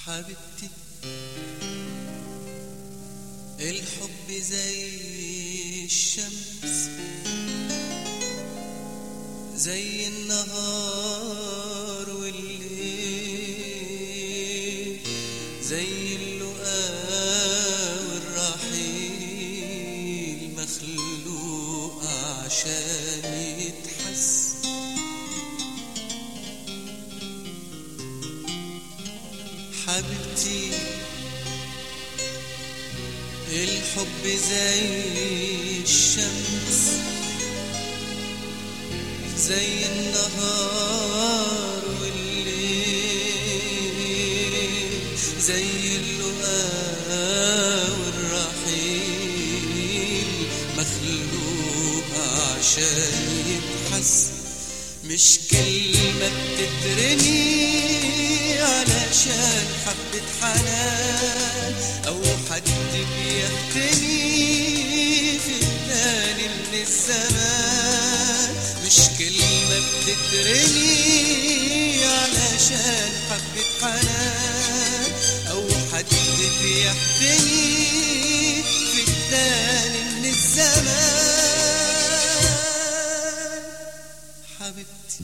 حبيبتي الحب زي الشمس زي النهار والليل زي اللقاء والرحيل مخلوق عشان يتحس حبيبتي الحب زي الشمس زي النهار والليل زي اللقاء والرحيل مخلوق عشان يتحس مش كلمة بتترمي علشان حبة حنان أو حد بيهتني في الثاني من الزمان مش كلمة بتترمي علشان حبة حنان أو حد بيهتني في الثاني من الزمان حبيبتي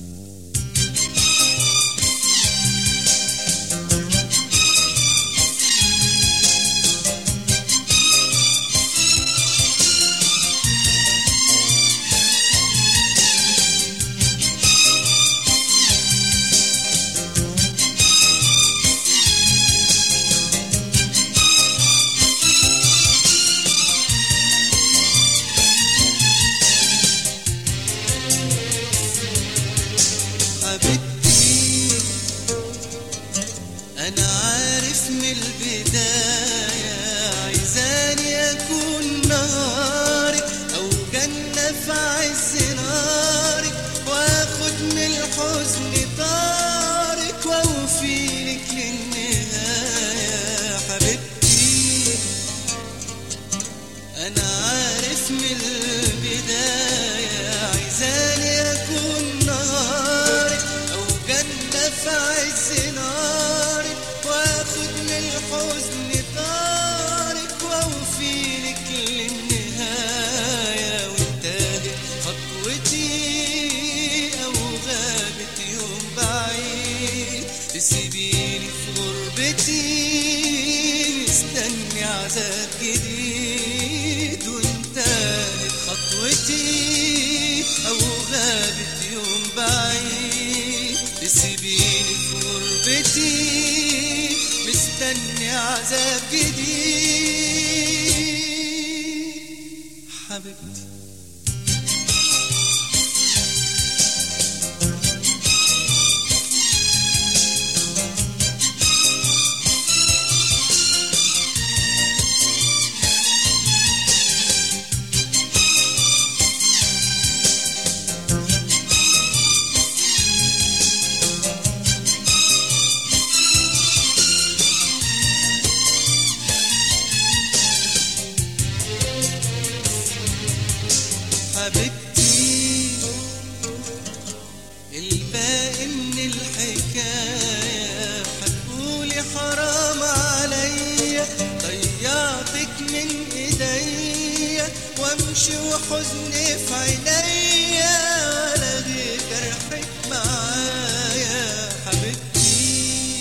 حبيبتي أنا عارف من البداية عايزاني أكون نهارك أو جنة في عز نارك وآخد من الحزن طارك وأوفيلك للنهاية حبيبتي أنا عارف من البداية عايزاني أكون نهارك أو جنة في عز نارك وآخد من الحزن طارك وأوفيلك للنهاية وانتهت خطوتي أو غابت يوم بعيد تسيبيني في غربتي مستني عذاب جديد وانتهت خطوتي أو غابت يوم بعيد تسيبيني في غربتي مستني عذاب جديد حبيبتي حبيبتي الباقي من الحكاية هتقولي حرام عليا ضيعتك من ايديا وامشي وحزني في عينيا ولا غير جرحك معايا حبيبتي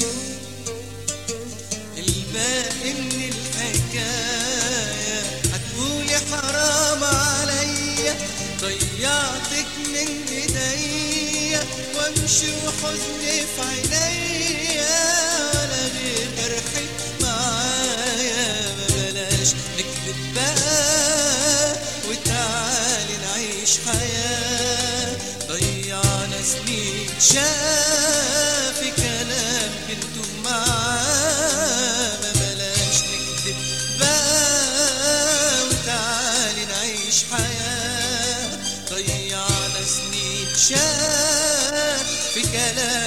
الباقي من الحكاية هتقولي حرام عليا ضيعتك من ايديا وامشي وحزني في عينيا ولا غير جرحك معايا ما بلاش نكذب بقى وتعالي نعيش حياة ضيعنا سنين شاف كلام كنتم معاه ما بلاش نكذب بقى وتعالي نعيش حياة ضيعنا سنين شاف في كلام